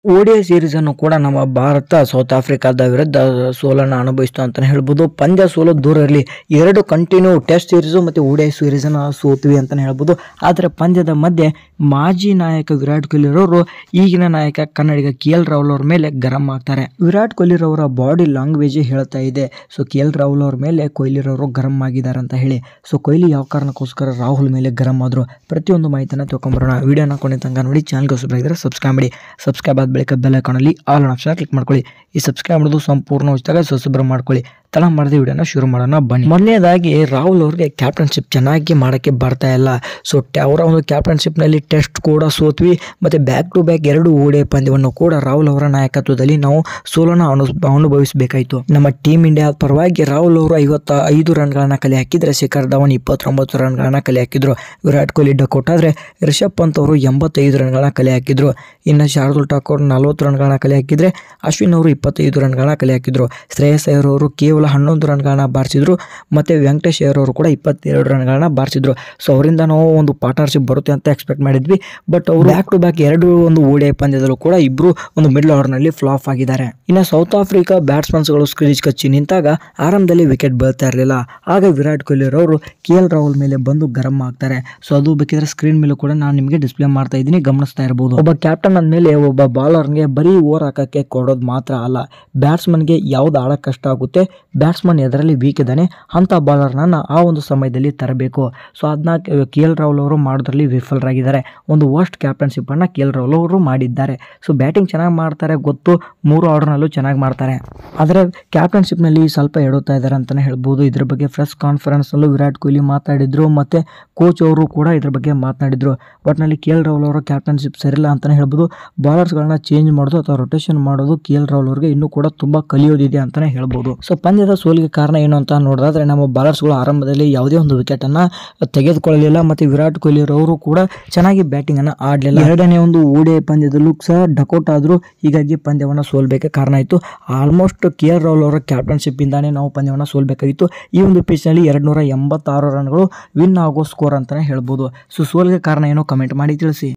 ODI series ಅನ್ನು ಕೂಡ ನಮ್ಮ ಭಾರತ ಸೌತ್ ಆಫ್ರಿಕಾದ ವಿರುದ್ಧ ಸೋಲನ್ನು ಅನುಭವಿಸ್ತು ಅಂತಾನೆ ಹೇಳ್ಬೋದು ಪಂದ್ಯ ಸೋಲು ದೂರ ಇರಲಿ ಎರಡು ಕಂಟಿನ್ಯೂ ಟೆಸ್ಟ್ ಸೀರೀಸು ಮತ್ತು ಓಡಿಐ ಸೀರೀಸನ್ನು ಸೋತ್ವಿ ಅಂತಾನೆ ಹೇಳ್ಬೋದು ಆದರೆ ಪಂದ್ಯದ ಮಧ್ಯೆ ಮಾಜಿ ನಾಯಕ ವಿರಾಟ್ ಕೊಹ್ಲಿ ರವರು ಈಗಿನ ನಾಯಕ ಕನ್ನಡಿಗ ಕೆ ಎಲ್ ರಾಹುಲ್ ಅವ್ರ ಮೇಲೆ ಗರಂ ಆಗ್ತಾರೆ ವಿರಾಟ್ ಕೊಹ್ಲಿ ರವರ ಬಾಡಿ ಲ್ಯಾಂಗ್ವೇಜ್ ಹೇಳ್ತಾ ಇದೆ ಸೊ ಕೆ ಎಲ್ ರಾಹುಲ್ ಅವ್ರ ಮೇಲೆ ಕೊಹ್ಲಿ ರವರು ಗರಂ ಆಗಿದ್ದಾರೆ ಅಂತ ಹೇಳಿ ಸೊ ಕೊಹ್ಲಿ ಯಾವ ಕಾರಣಕ್ಕೋಸ್ಕರ ರಾಹುಲ್ ಮೇಲೆ ಗರಂ ಆದ್ರು ಪ್ರತಿಯೊಂದು ಮಾಹಿತಿನ ತಿಳ್ಕೊಂಬರೋಣ ವಿಡಿಯೋನ ಕೊನೆ ತನಕ ನೋಡಿ ಚಾನಲ್ಗೆ ಹೊಸಬರಾಗಿದ್ದರೆ ಸಬ್ಸ್ಕ್ರೈಬ್ ಮಾಡಿ ಸಬ್ಸ್ಕ್ರೈಬ್ ಆದ ಬಳಿಕ ಬೆಲ್ ಐಕಾನಲ್ಲಿ ಆಲ್ ಆಪ್ಷನ್ ಕ್ಲಿಕ್ ಮಾಡ್ಕೊಳ್ಳಿ ಈ ಸಬ್ಸ್ಕ್ರೈಬ್ ಮಾಡೋದು ಸಂಪೂರ್ಣ ಉಚಿತ ಸಬ್ಸ್ಕ್ರೈಬ್ ಮಾಡ್ಕೊಳ್ಳಿ ತಳ ಮಾಡದೆ ವಿಡಿಯೋನ ಶುರು ಮಾಡೋಣ ಬನ್ನಿ ಮೊದಲನೇದಾಗಿ ರಾಹುಲ್ ಅವ್ರಿಗೆ ಕ್ಯಾಪ್ಟನ್ಶಿಪ್ ಚೆನ್ನಾಗಿ ಮಾಡೋಕ್ಕೆ ಬರ್ತಾ ಇಲ್ಲ ಸೊ ಅವರ ಒಂದು ಕ್ಯಾಪ್ಟನ್ಶಿಪ್ನಲ್ಲಿ ಟೆಸ್ಟ್ ಕೂಡ ಸೋತ್ವಿ ಮತ್ತು ಬ್ಯಾಕ್ ಟು ಬ್ಯಾಕ್ ಎರಡು ಓಡೆ ಪಂದ್ಯವನ್ನು ಕೂಡ ರಾಹುಲ್ ಅವರ ನಾಯಕತ್ವದಲ್ಲಿ ನಾವು ಸೋಲನ್ನು ಅನು ಅನುಭವಿಸಬೇಕಾಯಿತು ನಮ್ಮ ಟೀಮ್ ಇಂಡಿಯಾ ಪರವಾಗಿ ರಾಹುಲ್ ಅವರು ಐವತ್ತ ಐದು ರನ್ಗಳನ್ನ ಕಲೆ ಹಾಕಿದ್ರೆ ಶಿಖರ್ ಧವನ್ ಇಪ್ಪತ್ತೊಂಬತ್ತು ರನ್ಗಳನ್ನ ಕಲೆ ಹಾಕಿದ್ರು ವಿರಾಟ್ ಕೊಹ್ಲಿ ಡಕೋಟ್ ಆದರೆ ರಿಷಬ್ ಪಂತ್ ಅವರು ಎಂಬತ್ತೈದು ರನ್ಗಳನ್ನ ಕಲೆ ಹಾಕಿದ್ರು ಇನ್ನು ಶಾರ್ದುಲ್ ಠಾಕೂರ್ ನಲವತ್ತು ರನ್ಗಳನ್ನ ಕಲೆ ಹಾಕಿದ್ರೆ ಅಶ್ವಿನ್ ಅವರು ಇಪ್ಪತ್ತೈದು ರನ್ಗಳನ್ನ ಕಲೆ ಹಾಕಿದ್ರು ಶ್ರೇಯಸ್ ಅಯ್ಯರ್ ಅವರು ಕೇವಲ ಹನ್ನೊಂದು ರನ್ಗಳನ್ನ ಬಾರಿಸಿದ್ರು ಮತ್ತು ವೆಂಕಟೇಶ್ ಅಯ್ಯರ್ ಅವರು ಕೂಡ ಇಪ್ಪತ್ತೆರಡು ರನ್ಗಳನ್ನ ಬಾರಿಸಿದ್ರು ಸೊ ಅವರಿಂದ ನಾವು ಒಂದು ಪಾರ್ಟ್ನರ್ಶಿಪ್ ಬರುತ್ತೆ ಅಂತ ಎಕ್ಸ್ಪೆಕ್ಟ್ ಮಾಡಿದ್ವಿ ಬಟ್ ಅವರು ಬ್ಯಾಕ್ ಟು ಬ್ಯಾಕ್ ಎರಡು ಒಂದು ಓಡಿಐ ಪಂದ್ಯದಲ್ಲೂ ಕೂಡ ಇಬ್ಬರು ಒಂದು ಮಿಡ್ಲ್ ಓವರ್ನಲ್ಲಿ ಫ್ಲಾಪ್ ಆಗಿದ್ದಾರೆ ಇನ್ನು ಸೌತ್ ಆಫ್ರಿಕಾ ಬ್ಯಾಟ್ಸ್ಮನ್ಸ್ಗಳು ಸ್ಕ್ರೀಜ್ ಕಚ್ಚಿ ನಿಂತಾಗ ಆರಂಭದಲ್ಲಿ ವಿಕೆಟ್ ಬೀಳ್ತಾ ಇರಲಿಲ್ಲ ಆಗ ವಿರಾಟ್ ಕೊಹ್ಲಿ ಅವರು ಕೆ ಎಲ್ ರಾಹುಲ್ ಮೇಲೆ ಬಂದು ಗರಂ ಆಗ್ತಾರೆ ಸೊ ಅದು ಬೇಕಿದ್ರೆ ಸ್ಕ್ರೀನ್ ಮೇಲೆ ಕೂಡ ನಾನು ನಿಮಗೆ ಡಿಸ್ಪ್ಲೇ ಮಾಡ್ತಾ ಇದ್ದೀನಿ ಗಮನಿಸ್ತಾ ಇರಬಹುದು ಒಬ್ಬ ಕ್ಯಾಪ್ಟನ್ ಅಂದಮೇಲೆ ಒಬ್ಬ ಬಾಲರ್ಗೆ ಬರೀ ಓವರ್ ಹಾಕಕ್ಕೆ ಕೊಡೋದು ಮಾತ್ರ ಅಲ್ಲ ಬ್ಯಾಟ್ಸ್ಮನ್ಗೆ ಯಾವ್ದು ಆಡಕ್ಕೆ ಕಷ್ಟ ಆಗುತ್ತೆ ಬ್ಯಾಟ್ಸ್ಮನ್ ಎದರಲ್ಲಿ ವೀಕ್ ಇದ್ದಾನೆ ಅಂಥ ಬಾಲರ್ನ ಆ ಒಂದು ಸಮಯದಲ್ಲಿ ತರಬೇಕು ಸೊ ಅದನ್ನ ಕೆ ಎಲ್ ರಾಹುಲ್ ಅವರು ಮಾಡೋದ್ರಲ್ಲಿ ವಿಫಲರಾಗಿದ್ದಾರೆ ಒಂದು ವರ್ಸ್ಟ್ ಕ್ಯಾಪ್ಟನ್ಶಿಪ್ ಅನ್ನ ಕೆ ಎಲ್ ರಾಹುಲ್ ಅವರು ಮಾಡಿದ್ದಾರೆ ಸೊ ಬ್ಯಾಟಿಂಗ್ ಚೆನ್ನಾಗಿ ಮಾಡ್ತಾರೆ ಗೊತ್ತು ಮೂರು ಆರ್ಡರ್ನಲ್ಲೂ ಚೆನ್ನಾಗಿ ಮಾಡ್ತಾರೆ ಆದರೆ ಕ್ಯಾಪ್ಟನ್ಶಿಪ್ನಲ್ಲಿ ಸ್ವಲ್ಪ ಎಡುತ್ತಾ ಇದ್ದಾರೆ ಅಂತಲೇ ಹೇಳ್ಬೋದು ಇದ್ರ ಬಗ್ಗೆ ಪ್ರೆಸ್ ಕಾನ್ಫರೆನ್ಸ್ನಲ್ಲೂ ವಿರಾಟ್ ಕೊಹ್ಲಿ ಮಾತಾಡಿದ್ರು ಮತ್ತು ಕೋಚ್ ಅವರು ಕೂಡ ಇದ್ರ ಬಗ್ಗೆ ಮಾತನಾಡಿದ್ರು ಒಟ್ಟಿನಲ್ಲಿ ಕೆ ಎಲ್ ರಾಹುಲ್ ಅವರ ಕ್ಯಾಪ್ಟನ್ಶಿಪ್ ಸರಿಯಿಲ್ಲ ಅಂತಲೇ ಹೇಳ್ಬೋದು ಬಾಲರ್ಸ್ಗಳನ್ನ ಚೇಂಜ್ ಮಾಡೋದು ಅಥವಾ ರೊಟೇಷನ್ ಮಾಡೋದು ಕೆ ಎಲ್ ರಾಹುಲ್ ಅವರಿಗೆ ಇನ್ನೂ ಕೂಡ ತುಂಬ ಕಲಿಯೋದಿದೆ ಅಂತಲೇ ಹೇಳ್ಬೋದು ಸೊ ಪಂದ್ಯದ ಸೋಲಿಗೆ ಕಾರಣ ಏನು ಅಂತ ನೋಡಿದ್ರೆ ನಮ್ಮ ಬಾಲರ್ಸ್ಗಳು ಆರಂಭದಲ್ಲಿ ಯಾವುದೇ ಒಂದು ವಿಕೆಟನ್ನು ತೆಗೆದುಕೊಳ್ಳಲಿಲ್ಲ ಮತ್ತು ವಿರಾಟ್ ಕೊಹ್ಲಿ ಅವರು ಕೂಡ ಚೆನ್ನಾಗಿ ಬ್ಯಾಟಿಂಗನ್ನು ಆಡಲಿಲ್ಲ ಎರಡನೇ ಒಂದು ಓಡಿಐ ಪಂದ್ಯದಲ್ಲೂ ಸಹ ಡಕೌಟ್ ಆದರೂ ಹೀಗಾಗಿ ಪಂದ್ಯವನ್ನು ಸೋಲ್ಬೇಕೆ ಕಾರಣ ಆಯಿತು ಆಲ್ಮೋಸ್ಟ್ ಕೆ ಎಲ್ ರಾಹುಲ್ ಅವರ ಕ್ಯಾಪ್ಟನ್ಶಿಪ್ ಇಂದಾನೆ ನಾವು ಪಂದ್ಯವನ್ನು ಸೋಲ್ಬೇಕಾಗಿತ್ತು ಈ ಒಂದು ಪಿಚ್ನಲ್ಲಿ ಎರಡು ನೂರ ಎಂಬತ್ತಾರು ರನ್ಗಳು ವಿನ್ ಆಗೋ ಸ್ಕೋರ್ ಅಂತಲೇ ಹೇಳ್ಬೋದು ಸೊ ಸೋಲ್ಗೆ ಕಾರಣ ಏನೋ ಕಮೆಂಟ್ ಮಾಡಿ ತಿಳಿಸಿ